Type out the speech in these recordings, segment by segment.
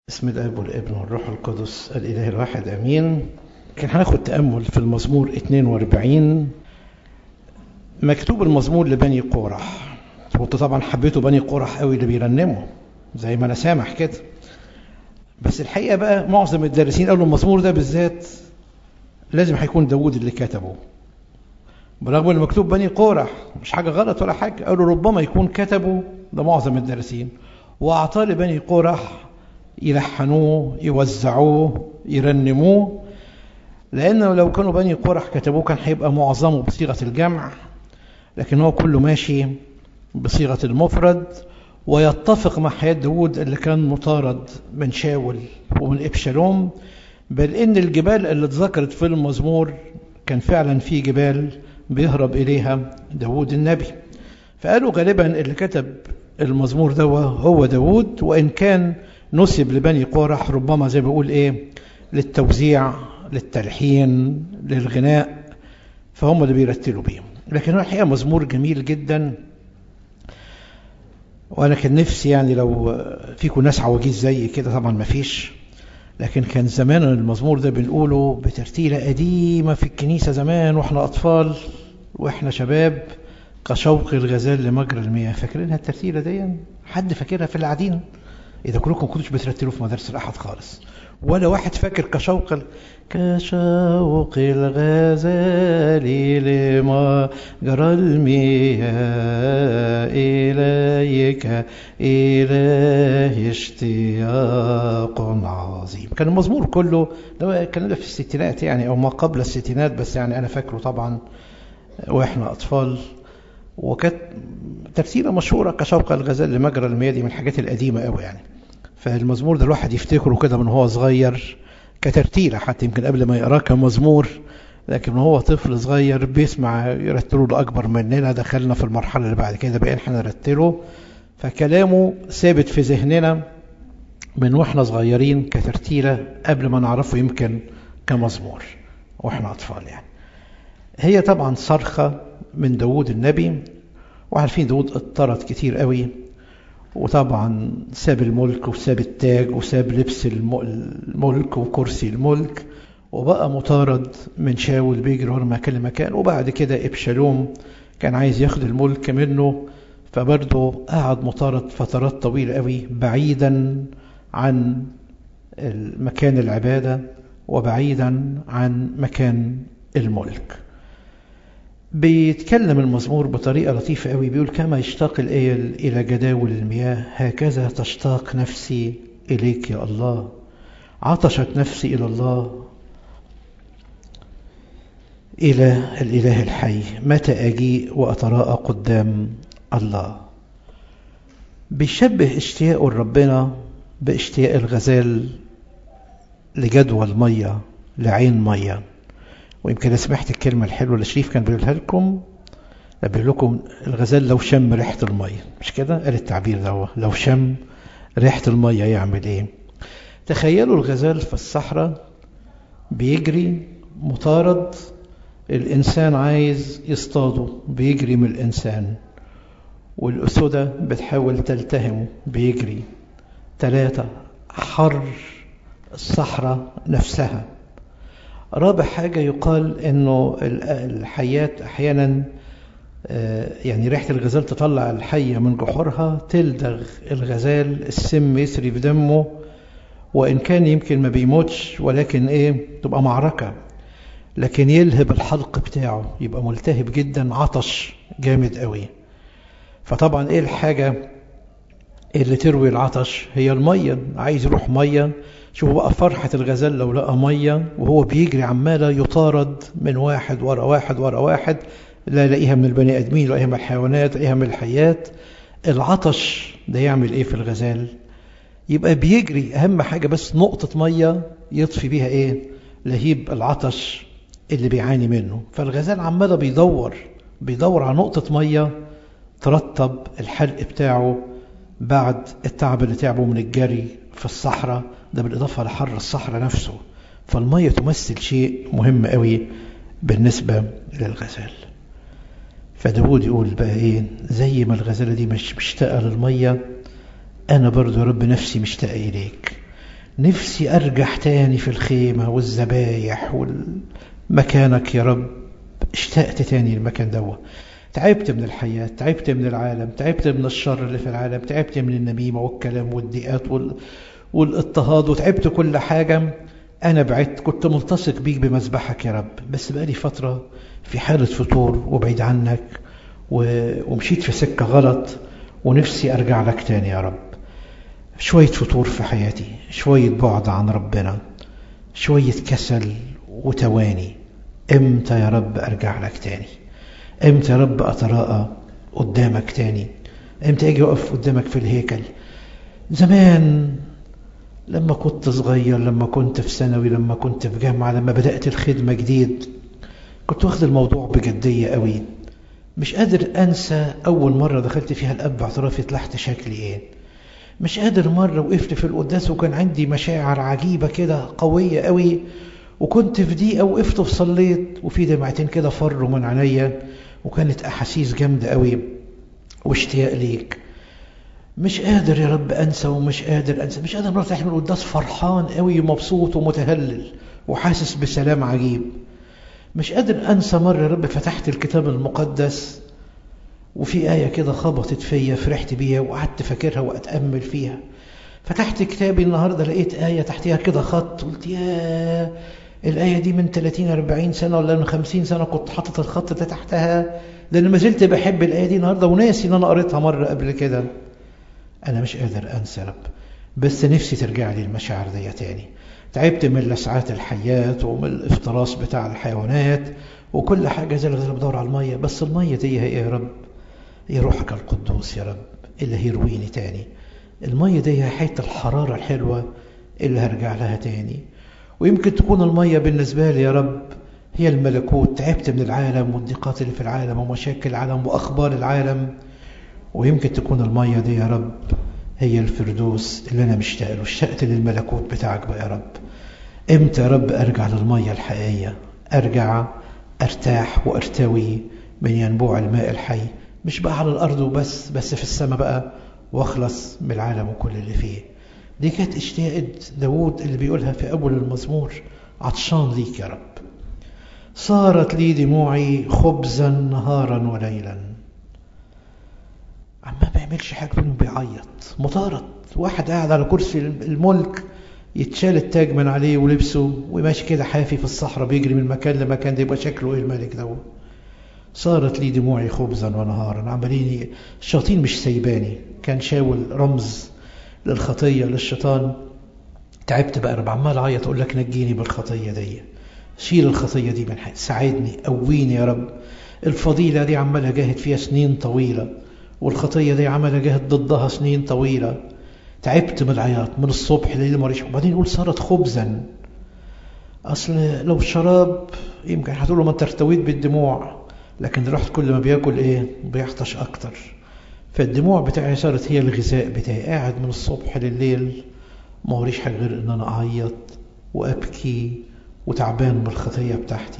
بسم الاب والابن والروح القدس الاله الواحد امين كان هناخد تامل في المزمور 42 مكتوب المزمور لبني قورح وانتوا طبعا حبيتوا بني قورح قوي اللي بيرنموا زي ما انا سامح كده بس الحقيقه بقى معظم الدارسين قالوا المزمور ده بالذات لازم هيكون داوود اللي كتبه برغم ان مكتوب بني قورح مش حاجه غلط ولا حاجه قالوا ربما يكون كتبه ده معظم الدارسين واعطاه لبني قورح يلحنوه يوزعوه يرنموه لأنه لو كانوا بني قرح كتبوه كان هيبقى معظمه بصيغة الجمع لكن هو كله ماشي بصيغة المفرد ويتفق مع حياة داود اللي كان مطارد من شاول ومن إبشالوم بل إن الجبال اللي اتذكرت في المزمور كان فعلا في جبال بيهرب إليها داود النبي فقالوا غالبا اللي كتب المزمور ده هو داود وإن كان نسب لبني قورح ربما زي ما بقول ايه للتوزيع للتلحين للغناء فهم اللي بيرتلوا بيه لكن هو الحقيقه مزمور جميل جدا وانا كان نفسي يعني لو فيكم ناس عواجيز زي كده طبعا ما فيش لكن كان زمان المزمور ده بنقوله بترتيله قديمه في الكنيسه زمان واحنا اطفال واحنا شباب كشوق الغزال لمجرى المياه فاكرينها الترتيله دي حد فاكرها في القاعدين إذا كلكم كنتوش بترتلوا في مدارس الأحد خالص ولا واحد فاكر كشوق ال... كشوق الغزال لما جرى المياه إليك إله اشتياق عظيم كان المزمور كله ده كان ده في الستينات يعني أو ما قبل الستينات بس يعني أنا فاكره طبعا وإحنا أطفال وكانت ترتيبه مشهوره كشوق الغزال لمجرى المياه دي من الحاجات القديمه قوي يعني فالمزمور ده الواحد يفتكره كده من هو صغير كترتيله حتى يمكن قبل ما يقراه كمزمور لكن هو طفل صغير بيسمع يرتله لاكبر مننا دخلنا في المرحله اللي بعد كده بقينا احنا نرتله فكلامه ثابت في ذهننا من واحنا صغيرين كترتيله قبل ما نعرفه يمكن كمزمور واحنا اطفال يعني هي طبعا صرخه من داود النبي وعارفين داود اضطرد كتير قوي وطبعا ساب الملك وساب التاج وساب لبس الملك وكرسي الملك وبقى مطارد من شاول بيجري ورا مكان لمكان وبعد كده ابشالوم كان عايز ياخد الملك منه فبرضه قعد مطارد فترات طويلة قوي بعيدا عن مكان العبادة وبعيدا عن مكان الملك بيتكلم المزمور بطريقة لطيفة قوي بيقول كما يشتاق الإيل إلى جداول المياه هكذا تشتاق نفسي إليك يا الله عطشت نفسي إلى الله إلى الإله الحي متى أجيء وأتراءى قدام الله بيشبه اشتياقه لربنا باشتياق الغزال لجدول مية لعين مية ويمكن انا سمعت الكلمه الحلوه اللي شريف كان بيقولها لكم بيقول لكم الغزال لو شم ريحه الميه مش كده قال التعبير ده لو شم ريحه الميه يعمل ايه تخيلوا الغزال في الصحراء بيجري مطارد الانسان عايز يصطاده بيجري من الانسان والاسودة بتحاول تلتهمه بيجري ثلاثة حر الصحراء نفسها رابع حاجة يقال انه الحيات احيانا يعني ريحة الغزال تطلع الحية من جحورها تلدغ الغزال السم يسري في دمه وان كان يمكن ما بيموتش ولكن ايه تبقى معركة لكن يلهب الحلق بتاعه يبقى ملتهب جدا عطش جامد قوي فطبعا ايه الحاجة اللي تروي العطش هي المية عايز يروح مية شوفوا بقى فرحة الغزال لو لقى مية وهو بيجري عمالة يطارد من واحد ورا واحد ورا واحد لا يلاقيها من البني آدمين يلاقيها من الحيوانات يلاقيها من الحيات العطش ده يعمل ايه في الغزال يبقى بيجري أهم حاجة بس نقطة مية يطفي بيها ايه لهيب العطش اللي بيعاني منه فالغزال عمالة بيدور بيدور على نقطة مية ترطب الحلق بتاعه بعد التعب اللي تعبه من الجري في الصحراء ده بالإضافة لحر الصحراء نفسه فالمية تمثل شيء مهم قوي بالنسبة للغزال فداود يقول بقى ايه زي ما الغزالة دي مش مشتاقة للمية أنا برضو يا رب نفسي مشتاق إليك نفسي أرجع تاني في الخيمة والذبايح والمكانك يا رب اشتقت تاني المكان دوت تعبت من الحياة تعبت من العالم تعبت من الشر اللي في العالم تعبت من النميمة والكلام والضيقات وال... والاضطهاد وتعبت كل حاجة أنا بعدت كنت ملتصق بيك بمذبحك يا رب بس بقالي فترة في حالة فتور وبعيد عنك و... ومشيت في سكة غلط ونفسي أرجع لك تاني يا رب شوية فتور في حياتي شوية بعد عن ربنا شوية كسل وتواني امتى يا رب أرجع لك تاني امتى يا رب أتراءى قدامك تاني امتى اجي اقف قدامك في الهيكل زمان لما كنت صغير لما كنت في ثانوي لما كنت في جامعة لما بدأت الخدمة جديد كنت واخد الموضوع بجدية قوي مش قادر أنسى أول مرة دخلت فيها الأب اعترافي طلعت شكلي إيه مش قادر مرة وقفت في القداس وكان عندي مشاعر عجيبة كده قوية قوي وكنت في دقيقة وقفت وصليت وفي دمعتين كده فروا من عينيا وكانت أحاسيس جامدة قوي واشتياق ليك مش قادر يا رب أنسى ومش قادر أنسى مش قادر مرة من القداس فرحان قوي ومبسوط ومتهلل وحاسس بسلام عجيب مش قادر أنسى مرة يا رب فتحت الكتاب المقدس وفي آية كده خبطت فيا فرحت بيها وقعدت فاكرها وأتأمل فيها فتحت كتابي النهاردة لقيت آية تحتها كده خط قلت يا الآية دي من 30 40 سنة ولا من 50 سنة كنت حاطط الخط ده تحتها لأن ما زلت بحب الآية دي النهاردة وناسي إن أنا قريتها مرة قبل كده أنا مش قادر أنسى رب بس نفسي ترجع لي المشاعر دي تاني تعبت من لسعات الحياة ومن الافتراس بتاع الحيوانات وكل حاجة زي اللي بدور على المية بس المية دي هي يا رب هي روحك القدوس يا رب اللي هيرويني تاني المية دي هي حيث الحرارة الحلوة اللي هرجع لها تاني ويمكن تكون المية بالنسبة لي يا رب هي الملكوت تعبت من العالم والضيقات اللي في العالم ومشاكل العالم وأخبار العالم ويمكن تكون المية دي يا رب هي الفردوس اللي أنا مشتاق له اشتقت للملكوت بتاعك بقى يا رب امتى يا رب أرجع للمية الحقيقية أرجع أرتاح وأرتوي من ينبوع الماء الحي مش بقى على الأرض وبس بس في السماء بقى واخلص من العالم وكل اللي فيه دي كانت اشتياقة داود اللي بيقولها في أول المزمور عطشان ليك يا رب صارت لي دموعي خبزا نهارا وليلا عم ما بيعملش حاجة منه بيعيط مطارد واحد قاعد على كرسي الملك يتشال التاج من عليه ولبسه وماشي كده حافي في الصحراء بيجري من مكان لمكان ده يبقى شكله ايه الملك ده صارت لي دموعي خبزا ونهارا عمالين الشياطين مش سايباني كان شاول رمز للخطية للشيطان تعبت بقى رب عمال اعيط اقول لك نجيني بالخطية دي شيل الخطية دي من حياتي ساعدني قويني يا رب الفضيلة دي عمال اجاهد فيها سنين طويلة والخطية دي عمال اجاهد ضدها سنين طويلة تعبت من العياط من الصبح ليل مريش وبعدين يقول صارت خبزا اصل لو الشراب يمكن هتقول له ما انت ارتويت بالدموع لكن رحت كل ما بياكل ايه بيعطش اكتر فالدموع بتاعي صارت هي الغذاء بتاعي قاعد من الصبح لليل ما وريش حاجه غير ان انا اعيط وابكي وتعبان من الخطيه بتاعتي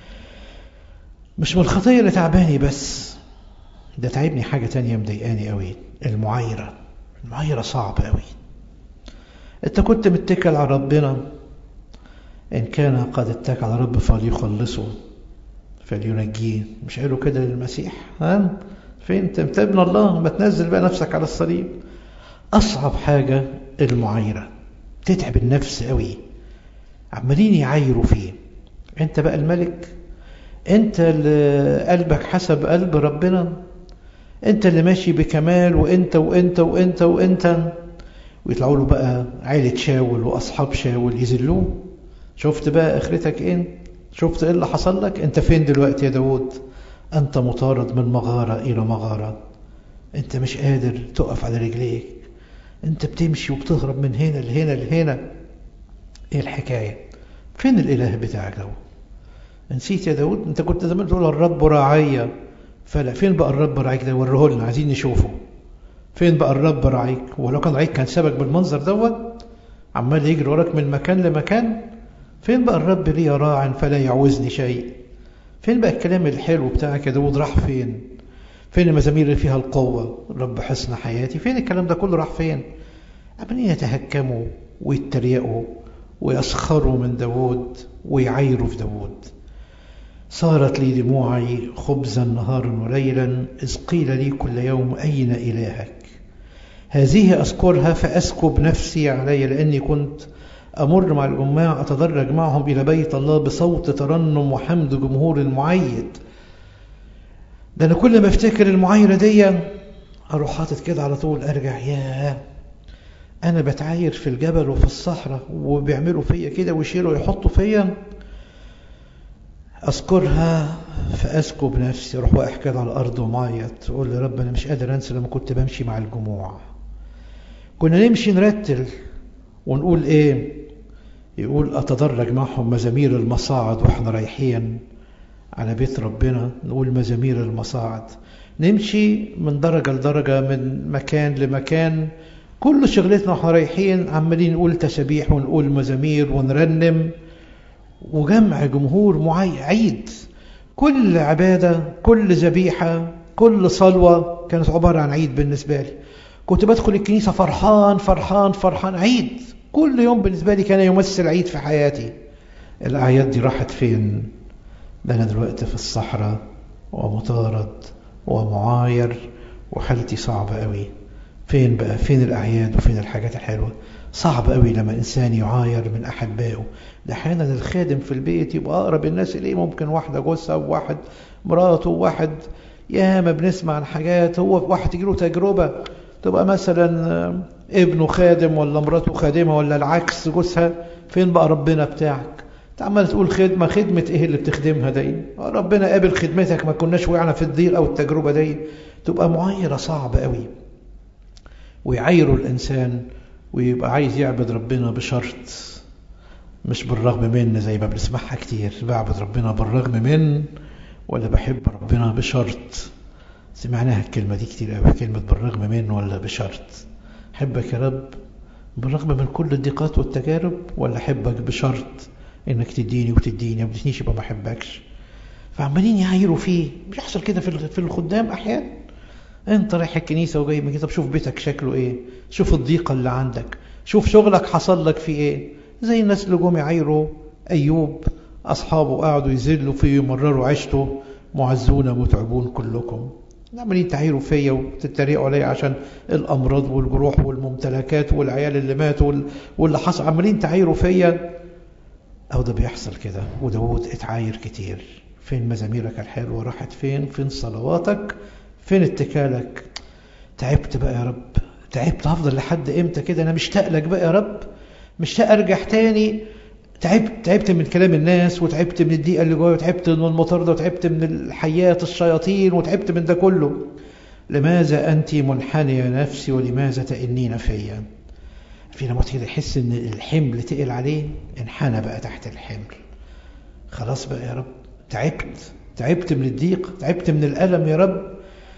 مش من الخطيه اللي تعباني بس ده تعبني حاجه تانية مضايقاني قوي المعايره المعايره صعب قوي انت كنت متكل على ربنا ان كان قد اتكل على رب فليخلصه فلينجيه مش قالوا كده للمسيح ها فين انت ابن الله ما تنزل بقى نفسك على الصليب اصعب حاجه المعايره تتعب النفس قوي عمالين يعايروا فيه انت بقى الملك انت اللي قلبك حسب قلب ربنا انت اللي ماشي بكمال وانت وانت وانت وانت ويطلعوا له بقى عيلة شاول واصحاب شاول يذلوه شفت بقى اخرتك ايه شفت ايه اللي حصل لك انت فين دلوقتي يا داود انت مطارد من مغارة الى مغارة انت مش قادر تقف على رجليك انت بتمشي وبتهرب من هنا لهنا لهنا ايه الحكاية فين الاله بتاعك داود نسيت يا داود انت كنت زمان تقول الرب راعية فلا فين بقى الرب راعيك ده وريه لنا عايزين نشوفه فين بقى الرب راعيك ولو كان راعيك كان سابك بالمنظر دوت عمال يجري وراك من مكان لمكان فين بقى الرب لي راع فلا يعوزني شيء فين بقى الكلام الحلو بتاعك يا داود راح فين فين المزامير اللي فيها القوة رب حسن حياتي فين الكلام ده كله راح فين عمالين يتهكموا ويتريقوا ويسخروا من داود ويعايروا في داود صارت لي دموعي خبزا نهارا وليلا إذ قيل لي كل يوم أين إلهك هذه أذكرها فأسكب نفسي علي لأني كنت أمر مع الجماع أتدرج معهم إلى بيت الله بصوت ترنم وحمد جمهور المعيد ده أنا كل ما أفتكر المعايرة دي أروح حاطط كده على طول أرجع ياه أنا بتعاير في الجبل وفي الصحراء وبيعملوا فيا كده ويشيلوا يحطوا فيا أذكرها فأسكب نفسي أروح واقع كده على الأرض ومعيط أقول يا رب أنا مش قادر أنسى لما كنت بمشي مع الجموع كنا نمشي نرتل ونقول إيه يقول أتدرج معهم مزامير المصاعد وإحنا رايحين على بيت ربنا نقول مزامير المصاعد نمشي من درجة لدرجة من مكان لمكان كل شغلتنا واحنا رايحين عمالين نقول تسابيح ونقول مزامير ونرنم وجمع جمهور معين عيد كل عبادة كل ذبيحة كل صلوة كانت عبارة عن عيد بالنسبة لي كنت بدخل الكنيسة فرحان فرحان فرحان عيد كل يوم بالنسبة لي كان يمثل عيد في حياتي الأعياد دي راحت فين ده أنا دلوقتي في الصحراء ومطارد ومعاير وحالتي صعبة قوي فين بقى فين الأعياد وفين الحاجات الحلوة صعب قوي لما إنسان يعاير من أحبائه ده أحيانا الخادم في البيت يبقى أقرب الناس إليه ممكن واحدة جوزها وواحد مراته وواحد ياما بنسمع عن حاجات هو واحد تجيله تجربة تبقى مثلا ابنه خادم ولا مراته خادمة ولا العكس جوزها فين بقى ربنا بتاعك انت عمال تقول خدمة خدمة ايه اللي بتخدمها دي ربنا قابل خدمتك ما كناش وقعنا في الضيق او التجربة دي تبقى معايرة صعبة قوي ويعايروا الإنسان ويبقى عايز يعبد ربنا بشرط مش بالرغم من زي ما بنسمعها كتير بعبد ربنا بالرغم من ولا بحب ربنا بشرط سمعناها الكلمة دي كتير قوي كلمة بالرغم من ولا بشرط حبك يا رب بالرغم من كل الضيقات والتجارب ولا حبك بشرط انك تديني وتديني ما بتدينيش يبقى ما احبكش فعمالين يعايروا فيه بيحصل كده في الخدام احيانا انت رايح الكنيسه وجاي من طب شوف بيتك شكله ايه شوف الضيقه اللي عندك شوف شغلك حصل لك فيه ايه زي الناس اللي جم يعايروا ايوب اصحابه قعدوا يذلوا فيه يمرروا عيشته معزون متعبون كلكم عمالين تعايروا فيا وتتريقوا عليا عشان الامراض والجروح والممتلكات والعيال اللي ماتوا واللي حصل عمالين تعايروا فيا او ده بيحصل كده وداود اتعاير كتير فين مزاميرك الحلوه راحت فين فين صلواتك فين اتكالك تعبت بقى يا رب تعبت هفضل لحد امتى كده انا مشتاق لك بقى يا رب مشتاق ارجع تاني تعبت تعبت من كلام الناس وتعبت من الضيقه اللي جوايا وتعبت من المطارده وتعبت من الحيات الشياطين وتعبت من ده كله لماذا انت منحنيه نفسي ولماذا تئنين فيا في لما كده يحس ان الحمل تقل عليه انحنى بقى تحت الحمل خلاص بقى يا رب تعبت تعبت من الضيق تعبت من الالم يا رب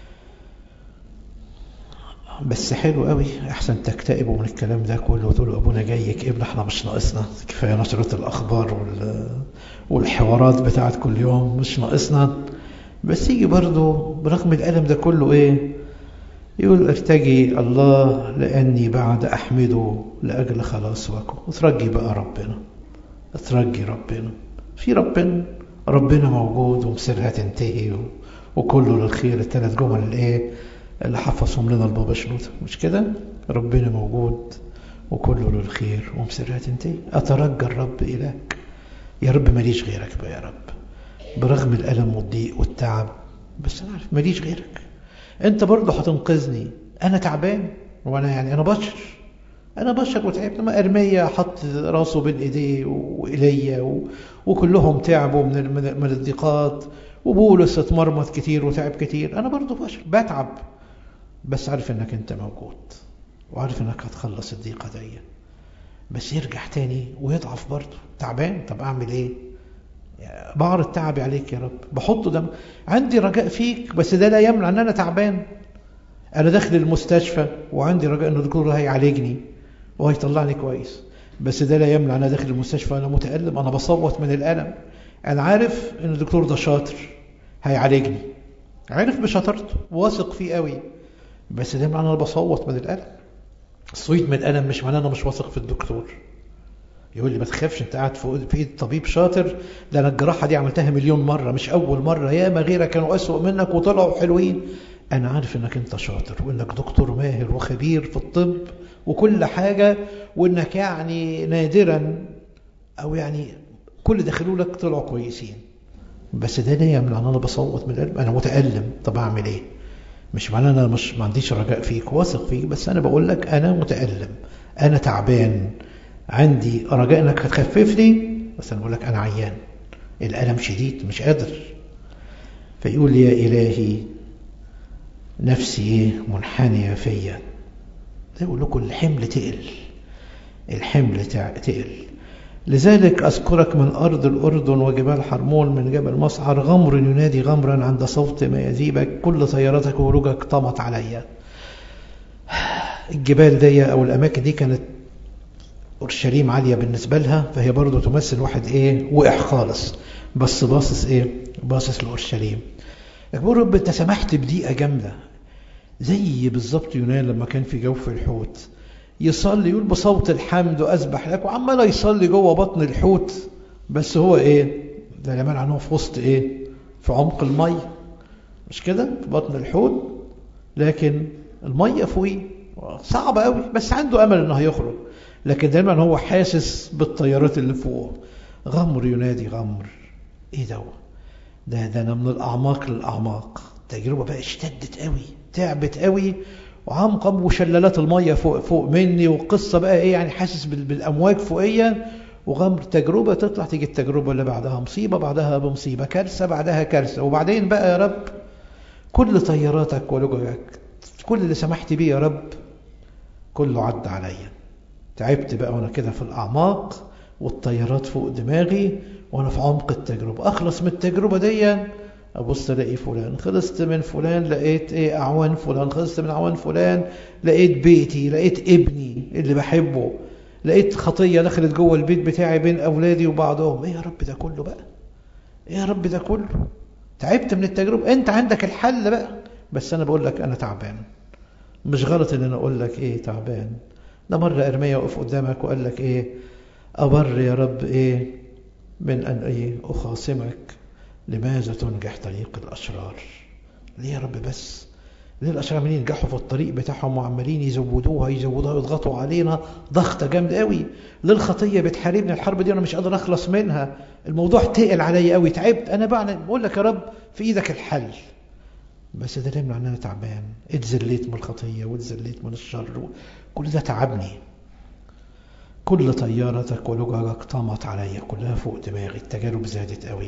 بس حلو قوي احسن تكتئبوا من الكلام ده كله وتقولوا ابونا جاي يكئبنا احنا مش ناقصنا كفايه نشره الاخبار وال... والحوارات بتاعت كل يوم مش ناقصنا بس يجي برضه برغم الالم ده كله ايه يقول ارتجي الله لاني بعد احمده لاجل خلاصكم وترجي بقى ربنا ترجي ربنا في ربنا ربنا موجود ومصيرها تنتهي و... وكله للخير الثلاث جمل الايه اللي حفظهم لنا البابا شنوده مش كده ربنا موجود وكله للخير ومصيرها تنتهي اترجى الرب الهك يا رب ماليش غيرك بقى يا رب برغم الالم والضيق والتعب بس انا عارف ماليش غيرك انت برضه هتنقذني انا تعبان وانا يعني انا بشر انا بشر وتعبت ما ارميا حط راسه بين ايديه وايليا و... وكلهم تعبوا من من الضيقات وبولس اتمرمط كتير وتعب كتير انا برضه بشر بتعب بس عارف انك انت موجود وعارف انك هتخلص الضيقه دي بس يرجع تاني ويضعف برضه تعبان طب اعمل ايه بعرض تعبي عليك يا رب بحطه دم عندي رجاء فيك بس ده لا يمنع ان انا تعبان انا داخل المستشفى وعندي رجاء ان الدكتور هيعالجني وهيطلعني كويس بس ده لا يمنع انا داخل المستشفى انا متالم انا بصوت من الالم انا عارف ان الدكتور ده شاطر هيعالجني عارف بشطارته واثق فيه قوي بس ده معنى انا بصوت من الالم الصويت من الألم مش معناه أنا مش واثق في الدكتور يقول لي ما تخافش انت قاعد في ايد طبيب شاطر ده انا الجراحه دي عملتها مليون مره مش اول مره ياما غيرك كانوا اسوء منك وطلعوا حلوين انا عارف انك انت شاطر وانك دكتور ماهر وخبير في الطب وكل حاجه وانك يعني نادرا او يعني كل دخلوا لك طلعوا كويسين بس ده ليه من انا بصوت من القلب انا متالم طب اعمل ايه مش معناه انا مش ما عنديش رجاء فيك واثق فيك بس انا بقول لك انا متالم انا تعبان عندي رجاء انك هتخفف لي بس انا بقول لك انا عيان الالم شديد مش قادر فيقول يا الهي نفسي منحنيه فيا ده يقول لكم الحمل تقل الحمل تقل لذلك أذكرك من أرض الأردن وجبال حرمون من جبل مصعر غمر ينادي غمرا عند صوت ما يذيبك كل طيارتك ورجك طمت عليا الجبال دي أو الأماكن دي كانت أورشليم عالية بالنسبة لها فهي برضو تمثل واحد إيه وقع خالص بس باصص إيه باصص لأورشليم يقول رب أنت سمحت بدقيقة جامدة زي بالظبط يونان لما كان في جوف الحوت يصلي يقول بصوت الحمد وأسبح لك وعمال يصلي جوه بطن الحوت بس هو إيه ده لمن عنه في وسط إيه في عمق المية مش كده في بطن الحوت لكن المية فوقيه صعب قوي بس عنده أمل إنه هيخرج لكن دايما هو حاسس بالطيارات اللي فوقه غمر ينادي غمر ايه ده ده ده انا من الاعماق للاعماق التجربه بقى اشتدت قوي تعبت قوي وعمقا وشلالات الميه فوق فوق مني والقصه بقى ايه يعني حاسس بالامواج فوقيه وغمر تجربه تطلع تيجي التجربه اللي بعدها مصيبه بعدها بمصيبه كارثه بعدها كارثه وبعدين بقى يا رب كل طياراتك ولججك كل اللي سمحت بيه يا رب كله عدى عليا تعبت بقى وانا كده في الاعماق والطيارات فوق دماغي وانا في عمق التجربه اخلص من التجربه دي ابص الاقي فلان خلصت من فلان لقيت ايه اعوان فلان خلصت من اعوان فلان لقيت بيتي لقيت ابني اللي بحبه لقيت خطيه دخلت جوه البيت بتاعي بين اولادي وبعضهم ايه يا رب ده كله بقى ايه يا رب ده كله تعبت من التجربه انت عندك الحل بقى بس انا بقول لك انا تعبان مش غلط ان انا اقول لك ايه تعبان ده مرة إرميا وقف قدامك وقال لك إيه أبر يا رب إيه من أن إيه أخاصمك لماذا تنجح طريق الأشرار ليه يا رب بس ليه الأشرار عمالين ينجحوا في الطريق بتاعهم وعمالين يزودوها يزودوها ويضغطوا علينا ضغطة جامدة قوي ليه الخطية بتحاربني الحرب دي وأنا مش قادر أخلص منها الموضوع تقل عليا قوي تعبت أنا بقى بقول لك يا رب في إيدك الحل بس ده دايما ان انا تعبان اتذليت من الخطيه واتذليت من الشر كل ده تعبني كل طيارتك ولججك طامت عليا كلها فوق دماغي التجارب زادت قوي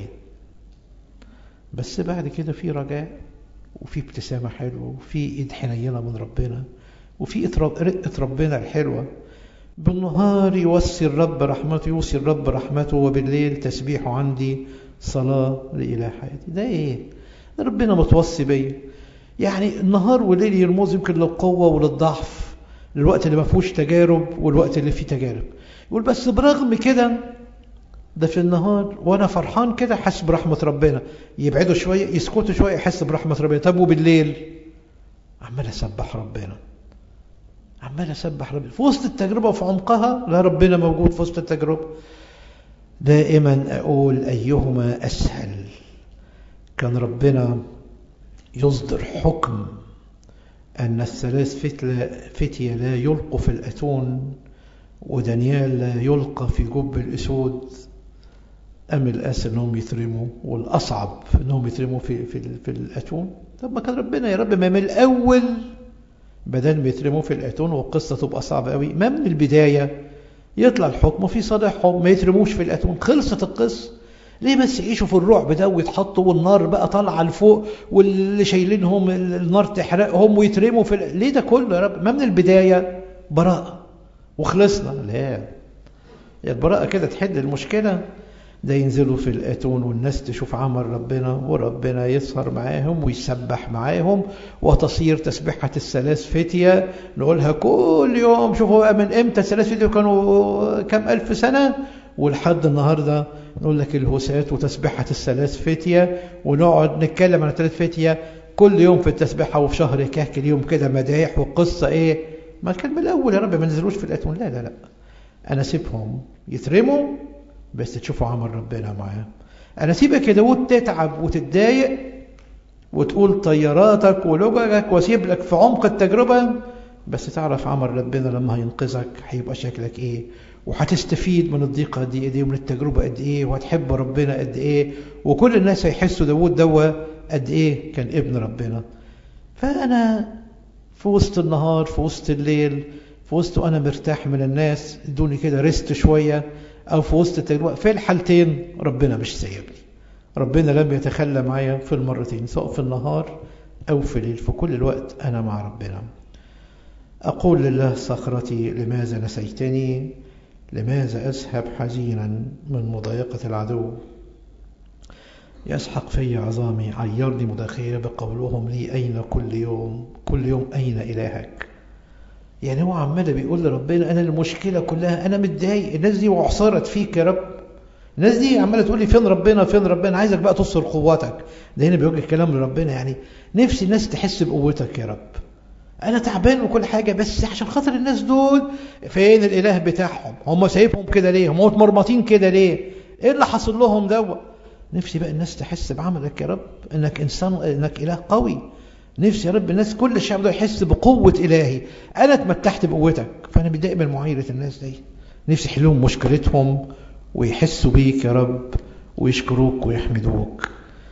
بس بعد كده في رجاء وفي ابتسامة حلوة وفي ايد حنينة من ربنا وفي رقة ربنا الحلوة بالنهار يوصي الرب رحمته يوصي الرب رحمته وبالليل تسبيحه عندي صلاة لإله حياتي ده ايه ربنا متوصي بيا يعني النهار والليل يرمز يمكن للقوة وللضعف للوقت اللي ما فيهوش تجارب والوقت اللي فيه تجارب يقول بس برغم كده ده في النهار وانا فرحان كده حاسس برحمة ربنا يبعدوا شوية يسكتوا شوية يحس برحمة ربنا طب وبالليل عمال اسبح ربنا عمال اسبح ربنا في وسط التجربة وفي عمقها لا ربنا موجود في وسط التجربة دائما اقول ايهما اسهل كان ربنا يصدر حكم أن الثلاث فتية لا يلقوا في الأتون ودانيال لا يلقى في جب الأسود أم الأس أنهم يترموا والأصعب أنهم يترموا في, في, في الأتون طب ما كان ربنا يا رب ما من الأول بدل ما يترموا في الأتون والقصة تبقى صعبة قوي ما من البداية يطلع الحكم في صالحهم ما يترموش في الأتون خلصت القصة ليه بس يعيشوا في الرعب ده ويتحطوا والنار بقى طالعه لفوق واللي شايلينهم النار تحرقهم ويترموا في ال... ليه ده كله يا رب ما من البدايه براءه وخلصنا لا يا البراءه كده تحل المشكله ده ينزلوا في الاتون والناس تشوف عمل ربنا وربنا يسهر معاهم ويسبح معاهم وتصير تسبيحة الثلاث فتية نقولها كل يوم شوفوا بقى من امتى الثلاث فتية كانوا كم ألف سنة ولحد النهاردة نقول لك الهسات وتسبيحة الثلاث فتية ونقعد نتكلم عن الثلاث فتية كل يوم في التسبيحة وفي شهر كهك اليوم كده مدايح وقصة ايه ما كان من الاول يا رب ما نزلوش في الاتون لا لا لا انا سيبهم يترموا بس تشوفوا عمل ربنا معاه انا سيبك يا داود تتعب وتتضايق وتقول طياراتك ولججك واسيب لك في عمق التجربه بس تعرف عمل ربنا لما هينقذك هيبقى شكلك ايه وهتستفيد من الضيقة قد ايه ومن التجربة قد ايه وهتحب ربنا قد ايه وكل الناس هيحسوا داود دوا قد ايه كان ابن ربنا فأنا في وسط النهار في وسط الليل في وسط وأنا مرتاح من الناس ادوني كده ريست شوية أو في وسط التجربة في الحالتين ربنا مش سايبني ربنا لم يتخلى معايا في المرتين سواء في النهار أو في الليل في كل الوقت أنا مع ربنا أقول لله صخرتي لماذا نسيتني لماذا أذهب حزينا من مضايقة العدو يسحق في عظامي عيرني مداخية بقولهم لي أين كل يوم كل يوم أين إلهك يعني هو عمال بيقول لربنا أنا المشكلة كلها أنا متضايق الناس دي وعصرت فيك يا رب الناس دي عمالة تقول لي فين ربنا فين ربنا عايزك بقى تصر قوتك ده هنا بيوجه كلام لربنا يعني نفسي الناس تحس بقوتك يا رب انا تعبان وكل حاجه بس عشان خاطر الناس دول فين الاله بتاعهم هم سايبهم كده ليه هم متمرمطين كده ليه ايه اللي حصل لهم دوت نفسي بقى الناس تحس بعملك يا رب انك انسان انك اله قوي نفسي يا رب الناس كل الشعب ده يحس بقوه الهي انا اتمتعت بقوتك فانا متضايق من معايره الناس دي نفسي يحلهم مشكلتهم ويحسوا بيك يا رب ويشكروك ويحمدوك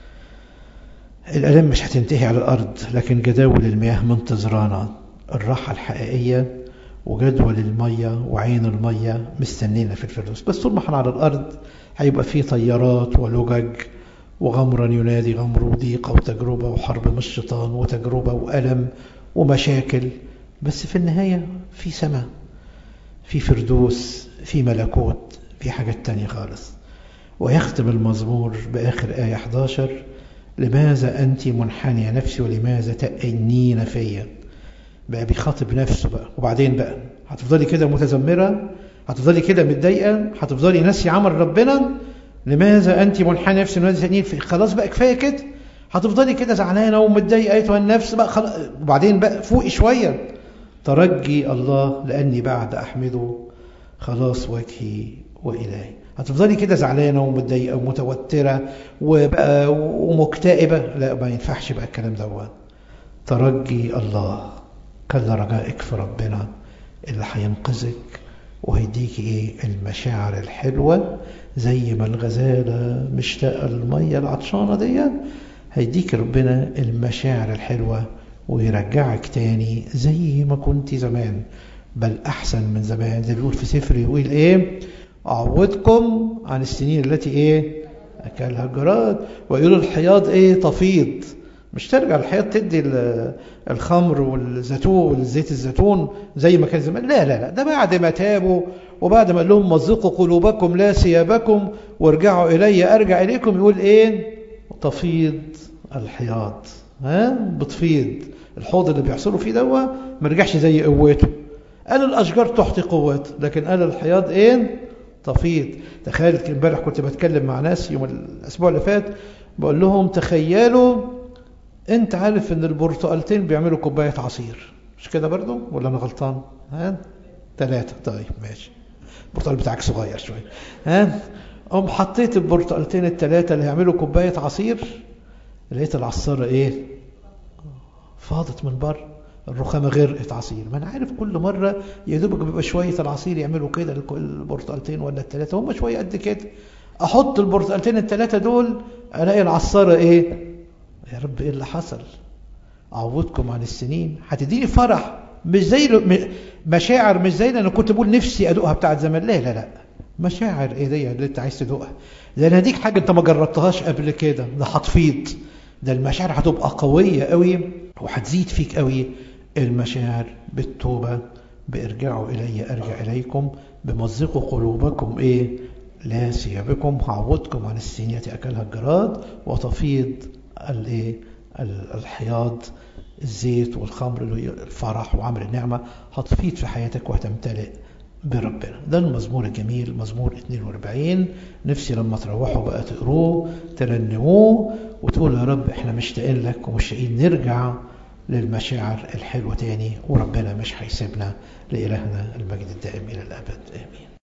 الألم مش هتنتهي على الأرض لكن جداول المياه منتظرانا الراحة الحقيقية وجدول المية وعين المية مستنينا في الفردوس بس طول ما احنا على الأرض هيبقى في طيارات ولجج وغمرا ينادي غمر وضيقة وتجربة وحرب من الشيطان وتجربة وألم ومشاكل بس في النهاية في سماء في فردوس في ملكوت في حاجات تانية خالص ويختم المزمور بآخر آية 11 لماذا أنت منحنية نفسي ولماذا تأنين فيا بقى بيخاطب نفسه بقى وبعدين بقى هتفضلي كده متذمرة هتفضلي كده متضايقة هتفضلي ناسي عمل ربنا لماذا أنت منحنية نفسي ولماذا تأنين فيا خلاص بقى كفاية كده هتفضلي كده زعلانة ومتضايقة أيتها النفس بقى خلاص وبعدين بقى فوقي شوية ترجي الله لأني بعد أحمده خلاص وجهي وإلهي هتفضلي كده زعلانه ومتضايقه ومتوتره وبقى ومكتئبه لا ما ينفعش بقى الكلام دوت ترجي الله كلا رجائك في ربنا اللي هينقذك وهيديكي ايه المشاعر الحلوه زي ما الغزاله مشتاقه للميه العطشانه دي هيديك ربنا المشاعر الحلوه ويرجعك تاني زي ما كنت زمان بل احسن من زمان زي بيقول في سفر يقول ايه أعودكم عن السنين التي إيه أكلها الجراد ويقولوا الحياض إيه تفيض مش ترجع الحياض تدي الخمر والزيتون والزيت الزيتون زي ما كان زمان لا لا لا ده بعد ما تابوا وبعد ما قال لهم مزقوا قلوبكم لا ثيابكم وارجعوا إلي أرجع إليكم يقول إيه تفيض الحياض ها بتفيض الحوض اللي بيحصلوا فيه دوا ما رجعش زي قوته قال الأشجار تحتي قوات لكن قال الحياض إيه تفيض تخيل امبارح كنت بتكلم مع ناس يوم الاسبوع اللي فات بقول لهم تخيلوا انت عارف ان البرتقالتين بيعملوا كوبايه عصير مش كده برضو ولا انا غلطان ها ثلاثه طيب ماشي البرتقال بتاعك صغير شويه ها قوم حطيت البرتقالتين الثلاثه اللي هيعملوا كوبايه عصير لقيت العصاره ايه فاضت من بره الرخامة غرقت عصير ما أنا عارف كل مرة يا دوبك بيبقى شوية العصير يعملوا كده البرتقالتين ولا الثلاثة هم شوية قد كده أحط البرتقالتين الثلاثة دول ألاقي العصارة إيه يا رب إيه اللي حصل أعوضكم عن السنين هتديني فرح مش زي مشاعر مش زي أنا كنت بقول نفسي أدوقها بتاعت زمان لا لا لا مشاعر إيه دي اللي أنت عايز تدوقها لأن هديك حاجة أنت ما جربتهاش قبل كده ده هتفيض ده المشاعر هتبقى قوية قوي وهتزيد فيك قوي المشاعر بالتوبة بارجعوا إلي أرجع إليكم بمزقوا قلوبكم إيه لا ثيابكم هعوضكم عن السنين أكلها الجراد وتفيض الإيه الحياض الزيت والخمر الفرح وعمل النعمة هتفيض في حياتك وهتمتلئ بربنا ده المزمور الجميل مزمور 42 نفسي لما تروحوا بقى تقروه ترنموه وتقول يا رب احنا مشتاقين لك ومشتاقين نرجع للمشاعر الحلوة تاني وربنا مش هيسيبنا لإلهنا المجد الدائم إلى الأبد آمين